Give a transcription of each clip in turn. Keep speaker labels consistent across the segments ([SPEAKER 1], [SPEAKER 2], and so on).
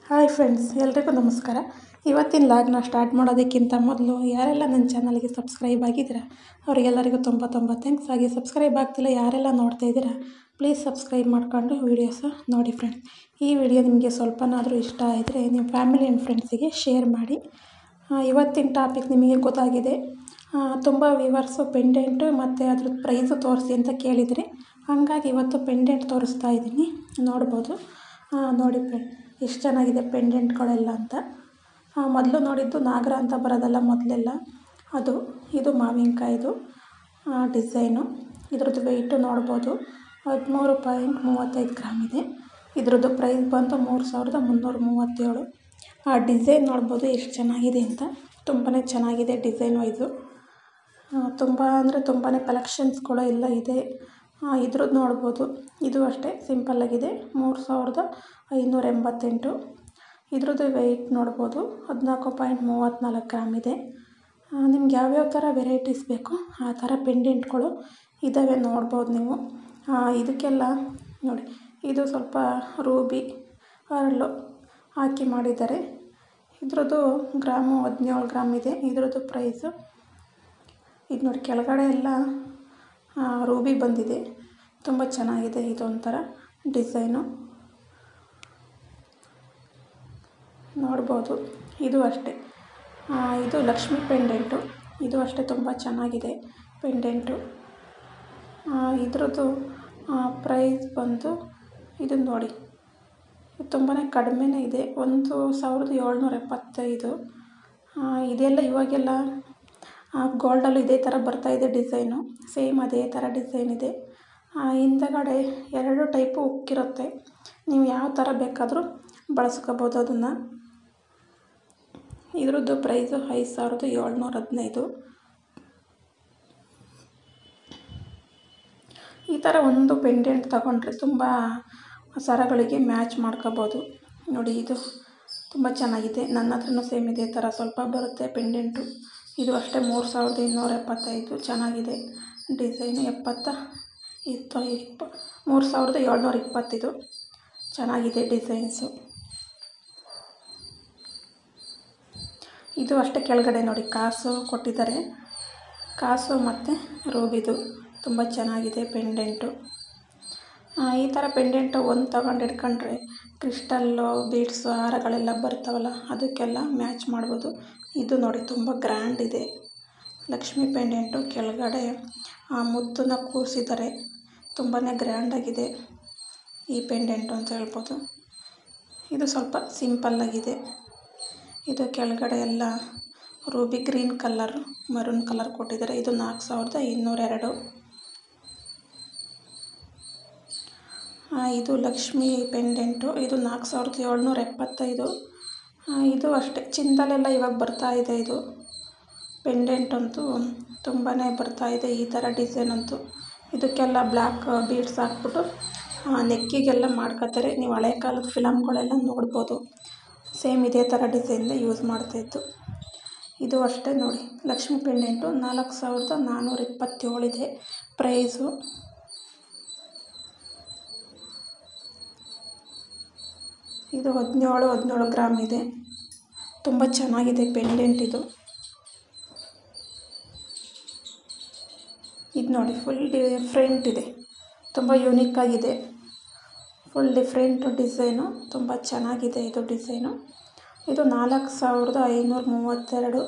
[SPEAKER 1] hi friends ಎಲ್ರಿಗೂ ನಮಸ್ಕಾರ ಇವತ್ತಿನ ಲಾಗ್ನ ಸ್ಟಾರ್ಟ್ ಮಾಡೋದಕ್ಕಿಂತ ಮೊದಲು ಯಾರೆಲ್ಲ ನನ್ನ ಚಾನಲ್ಗೆ ಸಬ್ಸ್ಕ್ರೈಬ್ ಆಗಿದ್ದೀರಾ ಅವರಿಗೆಲ್ಲರಿಗೂ ತುಂಬ ತುಂಬ ಥ್ಯಾಂಕ್ಸ್ ಹಾಗೆ ಸಬ್ಸ್ಕ್ರೈಬ್ ಆಗ್ತಿಲ್ಲ ಯಾರೆಲ್ಲ ನೋಡ್ತಾ ಇದ್ದೀರಾ ಪ್ಲೀಸ್ ಸಬ್ಸ್ಕ್ರೈಬ್ ಮಾಡ್ಕೊಂಡು ವೀಡಿಯೋಸ ನೋಡಿ ಫ್ರೆಂಡ್ಸ್ ಈ ವಿಡಿಯೋ ನಿಮಗೆ ಸ್ವಲ್ಪನಾದರೂ ಇಷ್ಟ ಆದರೆ ನಿಮ್ಮ ಫ್ಯಾಮಿಲಿ ಆ್ಯಂಡ್ ಫ್ರೆಂಡ್ಸಿಗೆ ಶೇರ್ ಮಾಡಿ ಆ, ಇವತ್ತಿನ ಟಾಪಿಕ್ ನಿಮಗೆ ಗೊತ್ತಾಗಿದೆ ಆ, ತುಂಬ ವ್ಯೂವರ್ಸು ಪೆಂಡೆಂಟು ಮತ್ತು ಅದ್ರದ್ದು ಪ್ರೈಸು ತೋರಿಸಿ ಅಂತ ಕೇಳಿದ್ರಿ ಹಾಗಾಗಿ ಇವತ್ತು ಪೆಂಡೆಂಟ್ ತೋರಿಸ್ತಾ ಇದ್ದೀನಿ ನೋಡ್ಬೋದು ಆ, ನೋಡಿ ಫ್ರೆಂಡ್ ಎಷ್ಟು ಚೆನ್ನಾಗಿದೆ ಪೆಂಡೆಂಟ್ಗಳೆಲ್ಲ ಅಂತ ಮೊದಲು ನೋಡಿದ್ದು ನಾಗರ ಅಂತ ಬರೋದಲ್ಲ ಮೊದಲೆಲ್ಲ ಅದು ಇದು ಮಾವಿನಕಾಯಿದು ಡಿಸೈನು ಇದ್ರದ್ದು ವೆಯ್ಟು ನೋಡ್ಬೋದು ಹದಿಮೂರು ಪಾಯಿಂಟ್ ಮೂವತ್ತೈದು ಗ್ರಾಮ್ ಇದೆ ಇದ್ರದ್ದು ಪ್ರೈಸ್ ಬಂದು ಮೂರು ಸಾವಿರದ ಮುನ್ನೂರ ಮೂವತ್ತೇಳು ಆ ಡಿಸೈನ್ ನೋಡ್ಬೋದು ಎಷ್ಟು ಚೆನ್ನಾಗಿದೆ ಅಂತ ತುಂಬಾ ಚೆನ್ನಾಗಿದೆ ಡಿಸೈನ್ ವೈಸು ತುಂಬ ಅಂದರೆ ತುಂಬಾ ಕಲೆಕ್ಷನ್ಸ್ಗಳು ಎಲ್ಲ ಇದೆ ಇದ್ರದ್ದು ನೋಡ್ಬೋದು ಇದು ಅಷ್ಟೇ ಸಿಂಪಲ್ಲಾಗಿದೆ ಮೂರು ಸಾವಿರದ ಐನೂರ ಎಂಬತ್ತೆಂಟು ಇದ್ರದ್ದು ವೆಯ್ಟ್ ನೋಡ್ಬೋದು ಹದಿನಾಲ್ಕು ಪಾಯಿಂಟ್ ಮೂವತ್ತ್ನಾಲ್ಕು ಗ್ರಾಮ್ ಇದೆ ನಿಮ್ಗೆ ಯಾವ್ಯಾವ ಥರ ವೆರೈಟೀಸ್ ಬೇಕು ಆ ಥರ ಪೆಂಡೆಂಟ್ಗಳು ಇದ್ದಾವೆ ನೋಡ್ಬೋದು ನೀವು ಇದಕ್ಕೆಲ್ಲ ನೋಡಿ ಇದು ಸ್ವಲ್ಪ ರೂಬಿ ಅರಳು ಹಾಕಿ ಮಾಡಿದ್ದಾರೆ ಇದ್ರದ್ದು ಗ್ರಾಮು ಹದಿನೇಳು ಗ್ರಾಮ್ ಇದೆ ಇದ್ರದ್ದು ಪ್ರೈಸು ಇದು ನೋಡಿ ಕೆಳಗಡೆ ಎಲ್ಲ ರೂಬಿ ಬಂದಿದೆ ತುಂಬ ಚೆನ್ನಾಗಿದೆ ಇದೊಂಥರ ಡಿಸೈನು ನೋಡ್ಬೋದು ಇದು ಅಷ್ಟೇ ಇದು ಲಕ್ಷ್ಮಿ ಪೆಂಡೆಂಟು ಇದು ಅಷ್ಟೇ ತುಂಬ ಚೆನ್ನಾಗಿದೆ ಪೆಂಡೆಂಟು ಇದ್ರದ್ದು ಪ್ರೈಸ್ ಬಂದು ಇದು ನೋಡಿ ತುಂಬಾ ಕಡಿಮೆನೇ ಇದೆ ಒಂದು ಸಾವಿರದ ಏಳ್ನೂರ ಎಪ್ಪತ್ತೈದು ಇದೆಲ್ಲ ಇವಾಗೆಲ್ಲ ಗೋಲ್ಡಲ್ಲೂ ಇದೇ ಥರ ಬರ್ತಾಯಿದೆ ಡಿಸೈನು ಸೇಮ್ ಅದೇ ಥರ ಡಿಸೈನ್ ಇದೆ ಹಿಂದಗಡೆ ಎರಡು ಟೈಪು ಉಕ್ಕಿರುತ್ತೆ ನೀವು ಯಾವ ಥರ ಬೇಕಾದರೂ ಬಳಸ್ಕೋಬೋದು ಅದನ್ನು ಇದ್ರದ್ದು ಪ್ರೈಸು ಐದು ಸಾವಿರದ ಏಳ್ನೂರ ಹದಿನೈದು ಈ ಥರ ಒಂದು ಪೆಂಡೆಂಟ್ ತಗೊಂಡ್ರೆ ತುಂಬ ಸರಗಳಿಗೆ ಮ್ಯಾಚ್ ಮಾಡ್ಕೋಬೋದು ನೋಡಿ ಇದು ತುಂಬ ಚೆನ್ನಾಗಿದೆ ನನ್ನ ಹತ್ರನೂ ಸೇಮ್ ಇದೇ ಥರ ಸ್ವಲ್ಪ ಬರುತ್ತೆ ಪೆಂಡೆಂಟು ಇದು ಅಷ್ಟೇ ಮೂರು ಸಾವಿರದ ಇನ್ನೂರ ಎಪ್ಪತ್ತೈದು ಚೆನ್ನಾಗಿದೆ ಡಿಸೈನು ಎಪ್ಪತ್ತ ಇತ್ತು ಇಪ್ಪ ಮೂರು ಸಾವಿರದ ಏಳ್ನೂರ ಇಪ್ಪತ್ತಿದು ಚೆನ್ನಾಗಿದೆ ಡಿಸೈನ್ಸು ಇದು ಅಷ್ಟೇ ಕೆಳಗಡೆ ನೋಡಿ ಕಾಸು ಕೊಟ್ಟಿದ್ದಾರೆ ಕಾಸು ಮತ್ತು ರೂಬಿದು ತುಂಬ ಚೆನ್ನಾಗಿದೆ ಪೆಂಡೆಂಟು ಈ ಥರ ಪೆಂಡೆಂಟು ಒಂದು ತಗೊಂಡು ಇಟ್ಕೊಂಡ್ರೆ ಕ್ರಿಸ್ಟಲ್ಲು ಬೀಡ್ಸು ಹಾರಗಳೆಲ್ಲ ಬರ್ತಾವಲ್ಲ ಅದಕ್ಕೆಲ್ಲ ಮ್ಯಾಚ್ ಮಾಡ್ಬೋದು ಇದು ನೋಡಿ ತುಂಬ ಗ್ರ್ಯಾಂಡ್ ಇದೆ ಲಕ್ಷ್ಮಿ ಪೆಂಡೆಂಟು ಕೆಳಗಡೆ ಆ ಮುತ್ತನ್ನ ಕೂರಿಸಿದ್ದಾರೆ ತುಂಬಾ ಗ್ರ್ಯಾಂಡಾಗಿದೆ ಈ ಪೆಂಡೆಂಟು ಅಂತ ಹೇಳ್ಬೋದು ಇದು ಸ್ವಲ್ಪ ಸಿಂಪಲ್ಲಾಗಿದೆ ಇದು ಕೆಳಗಡೆ ಎಲ್ಲ ruby green colour maroon colour ಕೊಟ್ಟಿದ್ದಾರೆ ಇದು ನಾಲ್ಕು ಸಾವಿರದ ಇನ್ನೂರ ಎರಡು ಇದು ಲಕ್ಷ್ಮಿ ಪೆಂಡೆಂಟು ಇದು ನಾಲ್ಕು ಸಾವಿರದ ಏಳ್ನೂರ ಎಪ್ಪತ್ತೈದು ಇದು ಅಷ್ಟೇ ಚಿನ್ನದಲ್ಲೆಲ್ಲ ಇವಾಗ ಬರ್ತಾ ಇದೆ ಇದು ಪೆಂಡೆಂಟ್ ಅಂತೂ ತುಂಬಾ ಬರ್ತಾ ಇದೆ ಈ ಥರ ಡಿಸೈನ್ ಅಂತೂ ಇದಕ್ಕೆಲ್ಲ ಬ್ಲ್ಯಾಕ್ ಬೀಡ್ಸ್ ಹಾಕ್ಬಿಟ್ಟು ನೆಕ್ಕಿಗೆಲ್ಲ ಮಾಡ್ಕೋತಾರೆ ನೀವು ಹಳೆ ಕಾಲದ ಫಿಲಮ್ಗಳೆಲ್ಲ ನೋಡ್ಬೋದು ಸೇಮ್ ಇದೇ ಥರ ಡಿಸೈನ್ದೇ ಯೂಸ್ ಮಾಡ್ತಾಯಿದ್ದು ಇದು ಅಷ್ಟೇ ನೋಡಿ ಲಕ್ಷ್ಮಿ ಪೆಂಡೆಂಟು ನಾಲ್ಕು ಸಾವಿರದ ನಾನ್ನೂರ ಇಪ್ಪತ್ತೇಳಿದೆ ಪ್ರೈಸು ಇದು ಹದಿನೇಳು ಹದಿನೇಳು ಗ್ರಾಮ್ ಇದೆ ತುಂಬ ಚೆನ್ನಾಗಿದೆ ಪೆಂಡೆಂಟ್ ಇದು ಇದು ನೋಡಿ ಫುಲ್ ಡಿಫ್ರೆಂಟ್ ಇದೆ ತುಂಬ ಯೂನಿಕ್ಕಾಗಿದೆ ಫುಲ್ ಡಿಫ್ರೆಂಟ್ ಡಿಸೈನು ತುಂಬ ಚೆನ್ನಾಗಿದೆ ಇದು ಡಿಸೈನು ಇದು ನಾಲ್ಕು ಸಾವಿರದ ಐನೂರ ಮೂವತ್ತೆರಡು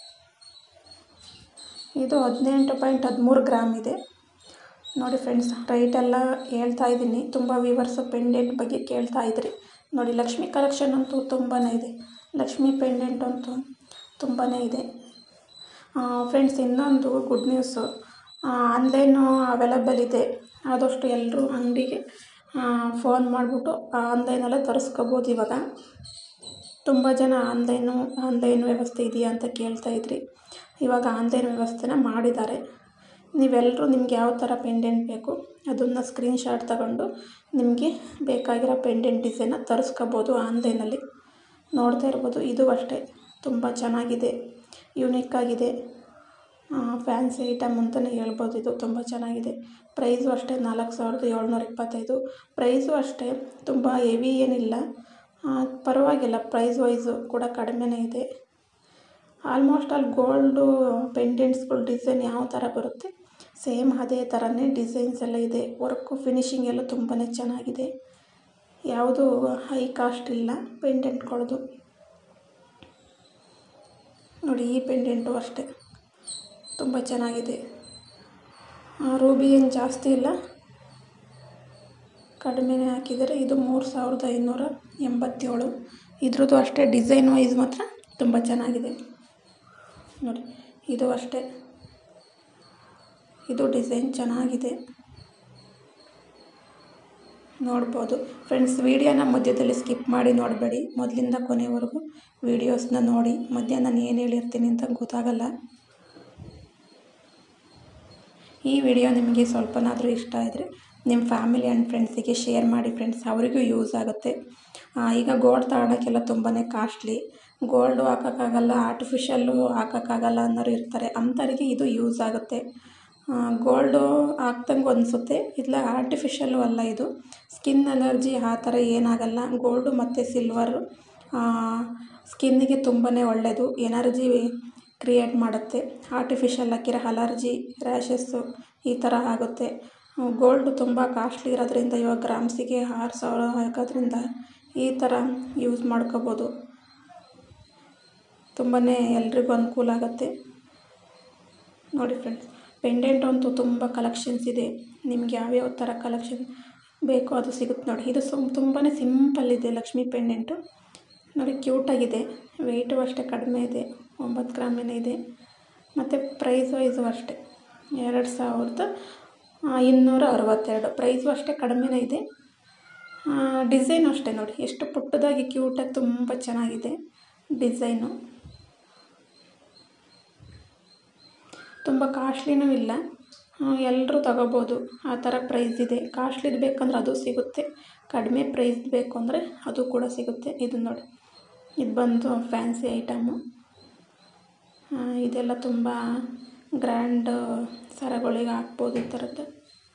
[SPEAKER 1] ಇದು ಹದಿನೆಂಟು ಪಾಯಿಂಟ್ ಹದಿಮೂರು ಗ್ರಾಮ್ ಇದೆ ನೋಡಿ ಫ್ರೆಂಡ್ಸ್ ರೈಟೆಲ್ಲ ಹೇಳ್ತಾ ಇದ್ದೀನಿ ತುಂಬ ವ್ಯೂವರ್ಸು ಪೆಂಡೆಂಟ್ ಬಗ್ಗೆ ಕೇಳ್ತಾ ಇದ್ರಿ ನೋಡಿ ಲಕ್ಷ್ಮಿ ಕಲೆಕ್ಷನ್ ಅಂತೂ ತುಂಬಾ ಇದೆ ಲಕ್ಷ್ಮಿ ಪೆಂಡೆಂಟ್ ಅಂತೂ ತುಂಬಾ ಇದೆ ಫ್ರೆಂಡ್ಸ್ ಇನ್ನೊಂದು ಗುಡ್ ನ್ಯೂಸು ಆನ್ಲೈನು ಅವೈಲಬಲ್ ಇದೆ ಆದಷ್ಟು ಎಲ್ಲರೂ ಅಂಗಡಿಗೆ ಫೋನ್ ಮಾಡಿಬಿಟ್ಟು ಆನ್ಲೈನಲ್ಲೇ ತರಿಸ್ಕೋಬೋದು ಇವಾಗ ತುಂಬ ಜನ ಆನ್ಲೈನು ಆನ್ಲೈನ್ ವ್ಯವಸ್ಥೆ ಇದೆಯಾ ಅಂತ ಕೇಳ್ತಾಯಿದ್ರಿ ಇವಾಗ ಆನ್ಲೈನ್ ವ್ಯವಸ್ಥೆನ ಮಾಡಿದ್ದಾರೆ ನೀವೆಲ್ಲರೂ ನಿಮ್ಗೆ ಯಾವ ಥರ ಪೆಂಡೆಂಟ್ ಬೇಕು ಅದನ್ನು ಸ್ಕ್ರೀನ್ಶಾಟ್ ತಗೊಂಡು ನಿಮಗೆ ಬೇಕಾಗಿರೋ ಪೆಂಡೆಂಟ್ ಡಿಸೈನ ತರಿಸ್ಕೋಬೋದು ಆನ್ಲೈನಲ್ಲಿ ನೋಡ್ತಾ ಇರ್ಬೋದು ಇದು ಅಷ್ಟೇ ತುಂಬ ಚೆನ್ನಾಗಿದೆ ಯೂನಿಕ್ಕಾಗಿದೆ ಫ್ಯಾನ್ಸಿ ಐಟಮ್ ಅಂತಲೇ ಹೇಳ್ಬೋದು ಇದು ತುಂಬ ಚೆನ್ನಾಗಿದೆ ಪ್ರೈಸು ಅಷ್ಟೇ ನಾಲ್ಕು ಸಾವಿರದ ಏಳ್ನೂರ ಇಪ್ಪತ್ತೈದು ಪ್ರೈಸು ಅಷ್ಟೇ ತುಂಬ ಹೆವಿ ಏನಿಲ್ಲ ಪರವಾಗಿಲ್ಲ ಪ್ರೈಸ್ ವೈಸು ಕೂಡ ಕಡಿಮೆನೇ ಇದೆ ಆಲ್ಮೋಸ್ಟ್ ಆಲ್ ಗೋಲ್ಡು ಪೆಂಡೆಂಟ್ಸ್ಗಳು ಡಿಸೈನ್ ಯಾವ ಥರ ಬರುತ್ತೆ ಸೇಮ್ ಅದೇ ಥರನೇ ಡಿಸೈನ್ಸ್ ಎಲ್ಲ ಇದೆ ವರ್ಕು ಫಿನಿಶಿಂಗ್ ಎಲ್ಲ ತುಂಬಾ ಚೆನ್ನಾಗಿದೆ ಯಾವುದು ಹೈ ಕಾಸ್ಟ್ ಇಲ್ಲ ಪೆಂಡೆಂಟ್ಗಳದ್ದು ನೋಡಿ ಈ ಪೆಂಡೆಂಟು ಅಷ್ಟೇ ತುಂಬ ಚೆನ್ನಾಗಿದೆ ರೂಬಿ ಏನು ಜಾಸ್ತಿ ಇಲ್ಲ ಕಡಿಮೆನೇ ಹಾಕಿದ್ದಾರೆ ಇದು ಮೂರು ಸಾವಿರದ ಐನೂರ ಎಂಬತ್ತೇಳು ಇದ್ರದ್ದು ಅಷ್ಟೇ ಡಿಸೈನ್ ವೈಸ್ ಮಾತ್ರ ತುಂಬ ಚೆನ್ನಾಗಿದೆ ನೋಡಿ ಇದು ಅಷ್ಟೇ ಇದು ಡಿಸೈನ್ ಚೆನ್ನಾಗಿದೆ ನೋಡ್ಬೋದು ಫ್ರೆಂಡ್ಸ್ ವೀಡಿಯೋನ ಮಧ್ಯದಲ್ಲಿ ಸ್ಕಿಪ್ ಮಾಡಿ ನೋಡಬೇಡಿ ಮೊದಲಿಂದ ಕೊನೆವರೆಗೂ ವೀಡಿಯೋಸ್ನ ನೋಡಿ ಮಧ್ಯ ನಾನು ಏನು ಹೇಳಿರ್ತೀನಿ ಅಂತ ಗೊತ್ತಾಗಲ್ಲ ಈ ವಿಡಿಯೋ ನಿಮಗೆ ಸ್ವಲ್ಪನಾದರೂ ಇಷ್ಟ ಇದ್ದರೆ ನಿಮ್ಮ ಫ್ಯಾಮಿಲಿ ಆ್ಯಂಡ್ ಫ್ರೆಂಡ್ಸಿಗೆ ಶೇರ್ ಮಾಡಿ ಫ್ರೆಂಡ್ಸ್ ಅವರಿಗೂ ಯೂಸ್ ಆಗುತ್ತೆ ಈಗ ಗೋಲ್ಡ್ ತಗೊಳಕ್ಕೆಲ್ಲ ತುಂಬಾ ಕಾಸ್ಟ್ಲಿ ಗೋಲ್ಡು ಹಾಕೋಕ್ಕಾಗಲ್ಲ ಆರ್ಟಿಫಿಷಲ್ಲು ಹಾಕೋಕ್ಕಾಗಲ್ಲ ಅನ್ನೋರು ಇರ್ತಾರೆ ಅಂಥವ್ರಿಗೆ ಇದು ಯೂಸ್ ಆಗುತ್ತೆ ಗೋಲ್ಡು ಹಾಕ್ದಂಗೆ ಅನಿಸುತ್ತೆ ಇಲ್ಲ ಆರ್ಟಿಫಿಷಲ್ಲು ಅಲ್ಲ ಇದು ಸ್ಕಿನ್ ಅಲರ್ಜಿ ಆ ಥರ ಏನಾಗಲ್ಲ ಗೋಲ್ಡು ಮತ್ತು ಸಿಲ್ವರು ಸ್ಕಿನ್ನಿಗೆ ತುಂಬಾ ಒಳ್ಳೆಯದು ಎನರ್ಜಿ ಕ್ರಿಯೇಟ್ ಮಾಡುತ್ತೆ ಆರ್ಟಿಫಿಷಲ್ ಹಾಕಿರೋ ಅಲರ್ಜಿ ರ್ಯಾಷಸ್ಸು ಈ ಥರ ಆಗುತ್ತೆ ಗೋಲ್ಡು ತುಂಬ ಕಾಸ್ಟ್ಲಿ ಇರೋದ್ರಿಂದ ಇವಾಗ ಗ್ರಾಮ್ಸಿಗೆ ಆರು ಸಾವಿರ ಹಾಕೋದ್ರಿಂದ ಈ ಥರ ಯೂಸ್ ಮಾಡ್ಕೋಬೋದು ತುಂಬಾ ಎಲ್ರಿಗೂ ಅನುಕೂಲ ಆಗುತ್ತೆ ನೋಡಿ ಫ್ರೆಂಡ್ಸ್ ಪೆಂಡೆಂಟ್ ಅಂತೂ ತುಂಬ ಕಲೆಕ್ಷನ್ಸ್ ಇದೆ ನಿಮ್ಗೆ ಯಾವ್ಯಾವ ಥರ ಕಲೆಕ್ಷನ್ ಬೇಕೋ ಅದು ಸಿಗುತ್ತೆ ನೋಡಿ ಇದು ಸುಮ್ ತುಂಬಾ ಸಿಂಪಲ್ ಇದೆ ಲಕ್ಷ್ಮಿ ಪೆಂಡೆಂಟು ನೋಡಿ ಕ್ಯೂಟಾಗಿದೆ ವೆಯ್ಟು ಅಷ್ಟೇ ಕಡಿಮೆ ಇದೆ ಒಂಬತ್ತು ಗ್ರಾಮೇನೇ ಇದೆ ಮತ್ತು ಪ್ರೈಸ್ ವೈಸು ಅಷ್ಟೇ ಎರಡು ಸಾವಿರದ ಇನ್ನೂರ ಅರವತ್ತೆರಡು ಪ್ರೈಸು ಅಷ್ಟೇ ಕಡಿಮೆನೇ ಇದೆ ಡಿಸೈನು ಅಷ್ಟೇ ನೋಡಿ ಎಷ್ಟು ಪುಟ್ಟದಾಗಿ ಕ್ಯೂಟಾಗಿ ತುಂಬ ಚೆನ್ನಾಗಿದೆ ಡಿಸೈನು ತುಂಬ ಕಾಸ್ಟ್ಲಿನೂ ಇಲ್ಲ ಎಲ್ಲರೂ ತಗೋಬೋದು ಆ ಥರ ಪ್ರೈಸ್ ಇದೆ ಕಾಸ್ಟ್ಲಿದು ಬೇಕಂದ್ರೆ ಅದು ಸಿಗುತ್ತೆ ಕಡಿಮೆ ಪ್ರೈಸ್ ಬೇಕು ಅಂದರೆ ಅದು ಕೂಡ ಸಿಗುತ್ತೆ ಇದು ನೋಡಿ ಇದು ಬಂದು ಫ್ಯಾನ್ಸಿ ಐಟಮು ಇದೆಲ್ಲ ತುಂಬ ಗ್ರ್ಯಾಂಡ್ ಸರಗಳಿಗೆ ಹಾಕ್ಬೋದು ಈ ಥರದ್ದು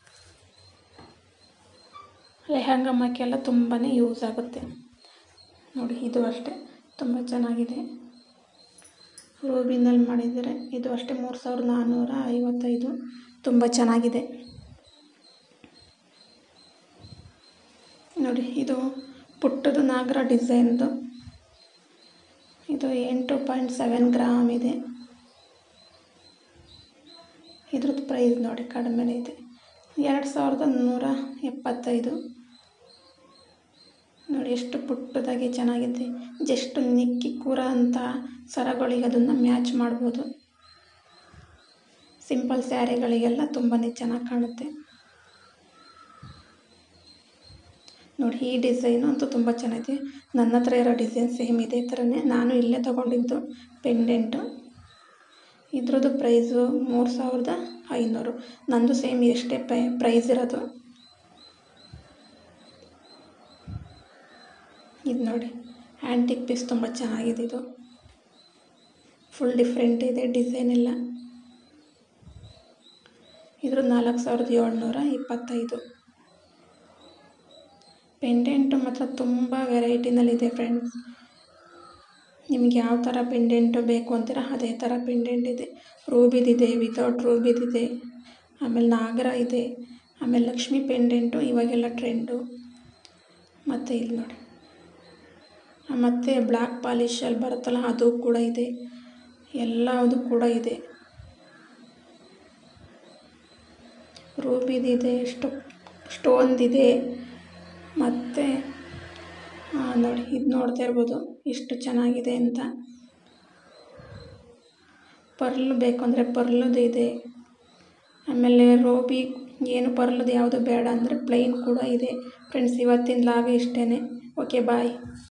[SPEAKER 1] ಲೆಹಂಗಮ್ಮಕ್ಕೆಲ್ಲ ತುಂಬಾ ಯೂಸ್ ಆಗುತ್ತೆ ನೋಡಿ ಇದು ಅಷ್ಟೇ ತುಂಬ ಚೆನ್ನಾಗಿದೆ ರೂಬಿನಲ್ಲಿ ಮಾಡಿದ್ದಾರೆ ಇದು ಅಷ್ಟೇ ಮೂರು ಸಾವಿರದ ನಾನ್ನೂರ ಐವತ್ತೈದು ತುಂಬ ಚೆನ್ನಾಗಿದೆ ನೋಡಿ ಇದು ಪುಟ್ಟದು ನಾಗರ ಡಿಸೈನ್ದು ಇದು ಎಂಟು ಪಾಯಿಂಟ್ ಸೆವೆನ್ ಗ್ರಾಮ್ ಇದೆ ಇದ್ರದ್ದು ಪ್ರೈಸ್ ನೋಡಿ ಕಡಿಮೆನೇ ಇದೆ ಎರಡು ಸಾವಿರದ ನೂರ ಎಪ್ಪತ್ತೈದು ನೋಡಿ ಎಷ್ಟು ಪುಟ್ಟದಾಗಿ ಚೆನ್ನಾಗಿದೆ ಜಸ್ಟ್ ನಿಕ್ಕಿ ಕೂರ ಅಂತ ಸರಗಳಿಗೆ ಅದನ್ನು ಮ್ಯಾಚ್ ಮಾಡ್ಬೋದು ಸಿಂಪಲ್ ಸ್ಯಾರಿಗಳಿಗೆಲ್ಲ ತುಂಬಾ ಚೆನ್ನಾಗಿ ಕಾಣುತ್ತೆ ನೋಡಿ ಈ ಡಿಸೈನು ಅಂತೂ ತುಂಬ ಚೆನ್ನಾಗಿದೆ ನನ್ನ ಹತ್ರ ಇರೋ ಡಿಸೈನ್ ಸೇಮ್ ಇದೇ ಥರನೇ ನಾನು ಇಲ್ಲೇ ತೊಗೊಂಡಿದ್ದು ಪೆಂಡೆಂಟು ಇದ್ರದ್ದು ಪ್ರೈಸು ಮೂರು ಸಾವಿರದ ಐನೂರು ನಂದು ಸೇಮ್ ಎಷ್ಟೇ ಪ್ರೈ ಪ್ರೈಸ್ ಇರೋದು ಇದು ನೋಡಿ ಆ್ಯಂಟಿಕ್ ಪೀಸ್ ತುಂಬ ಚೆನ್ನಾಗಿದೆ ಇದು ಫುಲ್ ಡಿಫ್ರೆಂಟ್ ಇದೆ ಡಿಸೈನ್ ಎಲ್ಲ ಇದ್ರ ನಾಲ್ಕು ಸಾವಿರದ ಏಳ್ನೂರ ಇಪ್ಪತ್ತೈದು ಪೆಂಡೆಂಟು ಮಾತ್ರ ತುಂಬ ವೆರೈಟಿನಲ್ಲಿದೆ ಫ್ರೆಂಡ್ಸ್ ನಿಮ್ಗೆ ಯಾವ ಥರ ಪೆಂಡೆಂಟು ಬೇಕು ಅಂತೀರ ಅದೇ ಥರ ಪೆಂಡೆಂಟ್ ಇದೆ ರೂಬಿದಿದೆ ವಿತೌಟ್ ರೂಬಿದಿದೆ ಆಮೇಲೆ ನಾಗರ ಇದೆ ಆಮೇಲೆ ಲಕ್ಷ್ಮಿ ಪೆಂಡೆಂಟು ಇವಾಗೆಲ್ಲ ಟ್ರೆಂಡು ಮತ್ತು ಇಲ್ಲಿ ನೋಡಿ ಮತ್ತು ಬ್ಲ್ಯಾಕ್ ಪಾಲಿಶಲ್ಲಿ ಬರುತ್ತಲ್ಲ ಅದು ಕೂಡ ಇದೆ ಎಲ್ಲದು ಕೂಡ ಇದೆ ರೂಬಿದಿದೆ ಸ್ಟೋ ಸ್ಟೋನ್ದಿದೆ ಮತ್ತು ನೋಡಿ ಇದು ನೋಡ್ತಾ ಇರ್ಬೋದು ಎಷ್ಟು ಚೆನ್ನಾಗಿದೆ ಅಂತ ಪರ್ಲ್ ಬೇಕು ಅಂದರೆ ಪರ್ಲದು ಇದೆ ಆಮೇಲೆ ರೋಬಿ ಏನು ಪರ್ಲದು ಯಾವುದು ಬೇಡ ಅಂದರೆ ಪ್ಲೈನ್ ಕೂಡ ಇದೆ ಫ್ರೆಂಡ್ಸ್ ಇವತ್ತಿನ ಲಾಗ್ ಇಷ್ಟೇ ಓಕೆ ಬಾಯ್